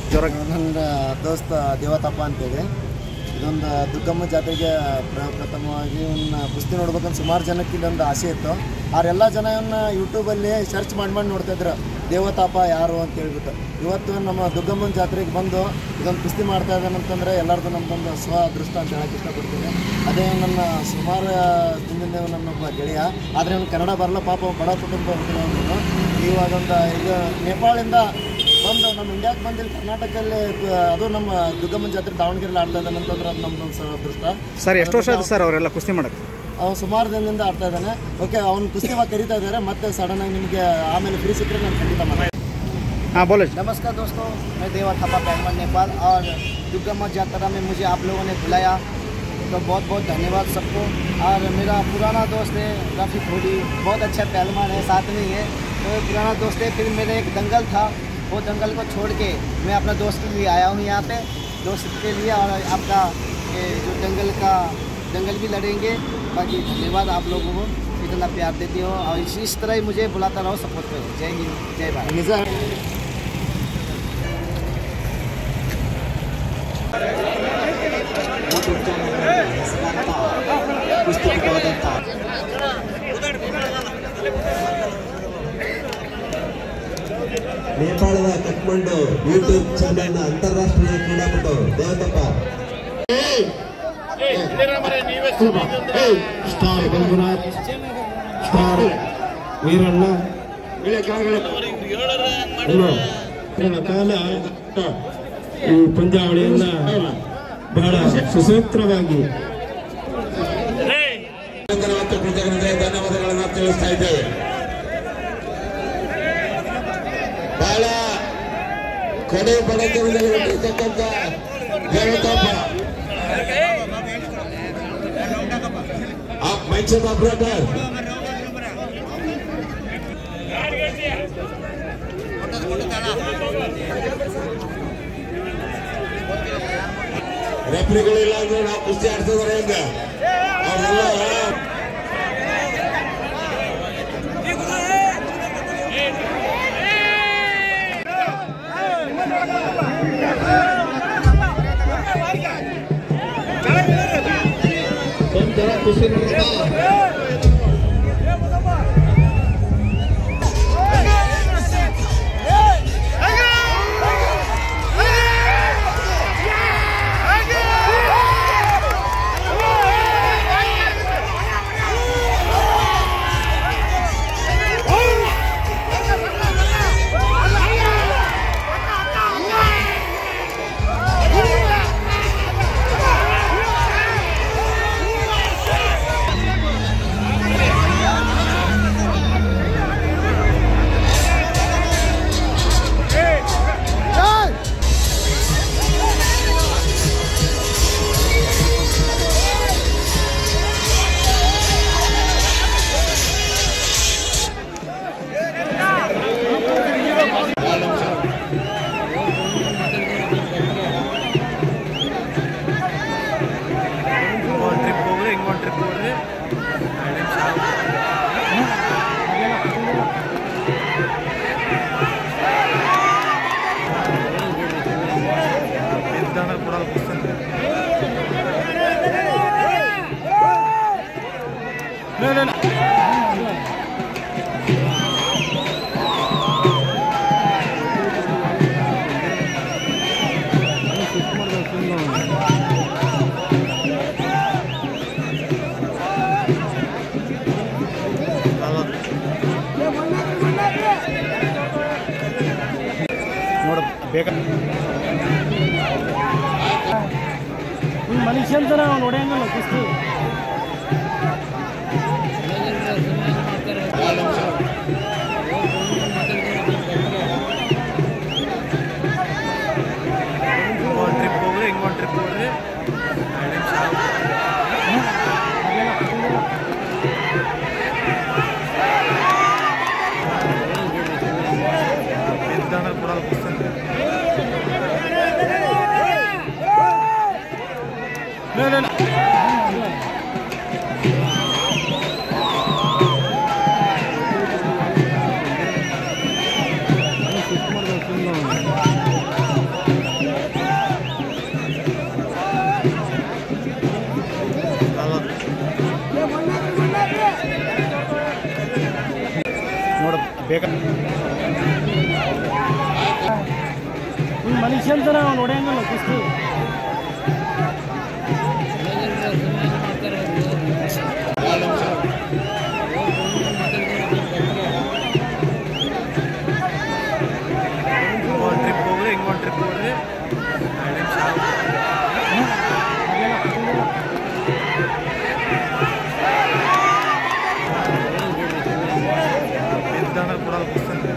ಜೋರಾಗಿ ನನ್ನ ದೋಸ್ತ ದೇವತಪ್ಪ ಅಂತೇಳಿ ಇದೊಂದು ದುರ್ಗಮ್ಮ ಜಾತ್ರೆಗೆ ಪ್ರ- ಪ್ರಥಮವಾಗಿ ಇವನ್ನ ಕುಸ್ತಿ ನೋಡ್ಬೇಕಂತ ಸುಮಾರು ಜನಕ್ಕೆ ಇಲ್ಲೊಂದು ಆಸೆ ಇತ್ತು ಅವರೆಲ್ಲ ಜನ ಇವನ್ನ ಯೂಟ್ಯೂಬಲ್ಲಿ ಸರ್ಚ್ ಮಾಡಿ ಮಾಡಿ ನೋಡ್ತಿದ್ರು ದೇವತಾಪ ಯಾರು ಅಂತ ಹೇಳ್ಬಿಟ್ಟು ಇವತ್ತು ನಮ್ಮ ದುರ್ಗಮ್ಮನ ಜಾತ್ರೆಗೆ ಬಂದು ಇದೊಂದು ಕುಸ್ತಿ ಮಾಡ್ತಾ ಇದ್ದಾನಂತಂದ್ರೆ ಎಲ್ಲರದು ನಮ್ದೊಂದು ಸ್ವ ಅದೃಷ್ಟ ಅಂತ ಹೇಳಕ್ಕೆ ಇಷ್ಟಪಡ್ತೀನಿ ಅದೇ ನನ್ನ ಸುಮಾರು ದಿನದಿಂದ ನನ್ನೊಬ್ಬ ಗೆಳೆಯ ಆದರೆ ಅವ್ನು ಕನ್ನಡ ಬರಲ್ಲ ಪಾಪ ಅವ್ನು ಬಡ ಕುಟುಂಬ ಹುಟ್ಟಿದವನು ಇವಾಗ ಒಂದು ಈಗ ನೇಪಾಳಿಂದ ಬಂದು ನಮ್ಮ ಇಂಡಿಯಾಕ್ಕೆ ಬಂದು ಇಲ್ಲಿ ಕರ್ನಾಟಕದಲ್ಲಿ ಗ- ಅದು ನಮ್ಮ ದುರ್ಗಮ್ಮನ ಜಾತ್ರೆ ದಾವಣಗೆರೆಯಲ್ಲಿ ಆಡ್ತಾ ಇದ್ದಾನೆ ಅಂತಂದ್ರೆ ಅದು ನಮ್ದೊಂದು ಸ ಅದೃಷ್ಟ ಸರ್ ಎಷ್ಟು ವರ್ಷ ಆಯ್ತು ಸರ್ ಅವರೆಲ್ಲ ಕುಸ್ತಿ ಮಾಡಕ್ಕೆ ಅವ್ನು ಸುಮಾರು ದಿನದಿಂದ ಆಡ್ತಾ ಇದ್ದಾನೆ ಓಕೆ ಅವ್ನು ಕುಸ್ತಿ ಇವಾಗ ಕರೀತಾ ಇದ್ದಾರೆ ಮತ್ತೆ ಸಡನ್ ಆಗಿ ನಿಮಗೆ ಆಮೇಲೆ ಫ್ರೀ ಸಿಕ್ಕರೆ ನಾನು ಖಂಡಿತ ಮಾಡ್ತೀನಿ ಹಾಂ ಬೋಲೆ नमस्कार दोस्तों मैं देवा थापा पैगमन नेपाल और दुर्गम्मा यात्रा में मुझे आप लोगों ने बुलाया तो बहुत बहुत धन्यवाद सबको और मेरा पुराना दोस्त है रफ़ी खोड़ी बहुत अच्छा पहलवान है साथ में ही है तो ये पुराना दोस्त है फिर मेरे एक दंगल था वो दंगल को छोड़ के मैं अपना दोस्त के लिए आया हूँ यहाँ पे दोस्त के लिए और आपका ये जो दंगल का दंगल भी लड़ेंगे बाकी धन्यवाद आप लोगों को इतना प्यार देती हो और इस इस तरह ही मुझे बुलाता रहो सपोर्ट करो जय हिंद जय भारत ನೇಪಾಳದ ಕಟ್ಮಂಡು ಯೂಟ್ಯೂಬ್ ಚಾನೆಲ್ನ ಅಂತಾರಾಷ್ಟ್ರೀಯ ಕ್ರೀಡಾಪಟು ದೇವತಪ್ಪ ಸ್ಟಾರ್ ಮಂಜುನಾಥ್ ಸ್ಟಾರ್ ವೀರಣ್ಣ ಇನ್ನು ನನ್ನ ಕಾಲ ಈ ಪಂದ್ಯಾವಳಿಯನ್ನ ಬಹಳ ಸುಸೂತ್ರವಾಗಿ ಮತ್ತು ಕೃತಜ್ಞತೆ ಧನ್ಯವಾದಗಳನ್ನ ತಿಳಿಸ್ತಾ ಇದ್ದೇವೆ ಬಹಳ ಕಡೆ ಬಡತನದಲ್ಲಿ ಹುಟ್ಟಿರ್ತಕ್ಕಂಥ ದೇವತಪ್ಪ ಆ ಮೈಸೂರು ಆಪರೇಟರ್ ರೆಫ್ರಿಗಳಿಲ್ಲ ಅಂದ್ರೆ ನಾವು ಕುಸ್ತಿ ಆಡ್ತಿದಾರೆ ಹೆಂಗ ಅವ್ರೆಲ್ಲ ಒಂಥರ ಖುಷಿ ನೋಡ್ತಾ ಒಂದು ಟ್ರಿಪ್ ಹೋಗ್ರಿ ಹಿಂಗೊಂದು ಟ್ರಿಪ್ ಹೋಗ್ರಿ ಬಿದ್ದಂದ್ರೆ ಕೊಡಲ್ಲ ಕುಸ್ತಿ ನೋಡ ಬೇಗ ಮನುಷ್ಯಂತ ನಾವು ನೋಡಂಗಿಲ್ಲ ಕುಸ್ತಿ ಒಂದು ಟ್ರಿಪ್ ಹೋಗ್ರಿ ಹಿಂಗೊಂದು ಟ್ರಿಪ್ ಹೋಗ್ರಿ ಎರಡು ನಿಮಿಷ ಬಿದ್ದಂದ್ರೆ ಕೊಡಲ್ಲ ಕುಸ್ತಿ ಬೇಕಾ ಈ ಮನುಷ್ಯಂತ ನಾವು ನೋಡ್ಯಂಗಲ್ಲ ಕುಸ್ತಿ ಒಂದು ಟ್ರಿಪ್ ಹೋಗ್ರಿ ಹಿಂಗೊಂದು ಟ್ರಿಪ್ ಹೋಗ್ರಿ ಎರಡು ನಿಮಿಷ ಬಿದ್ದಂದ್ರೆ ಕೊಡಲ್ಲ ಕುಸ್ತಿ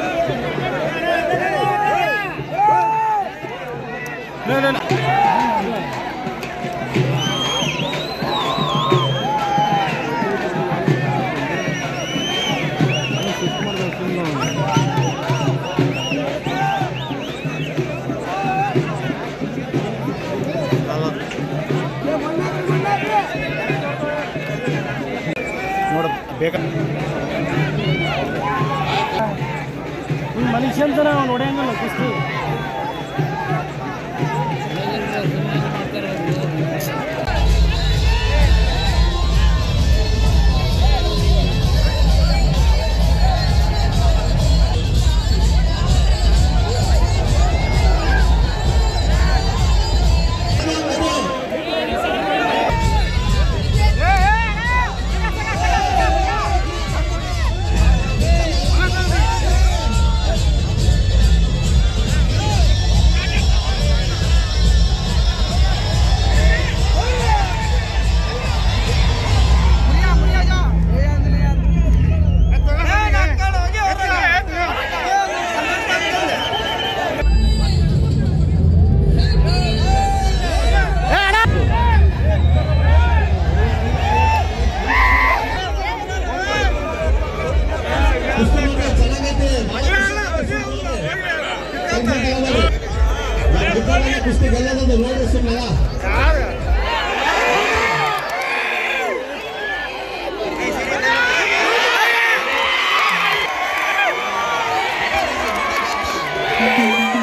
ನೋಡ ಬೇಕಾ ಈ ಮನುಷ್ಯಂತ ನಾವು ನೋಡ್ಯಂಗಲ್ಲ ಕುಸ್ತಿ ಕುಸ್ತಿ ಗೆಲ್ಲೋದು ನೋಡ್ರಿ ಸುಮ್ಮನೆ Thank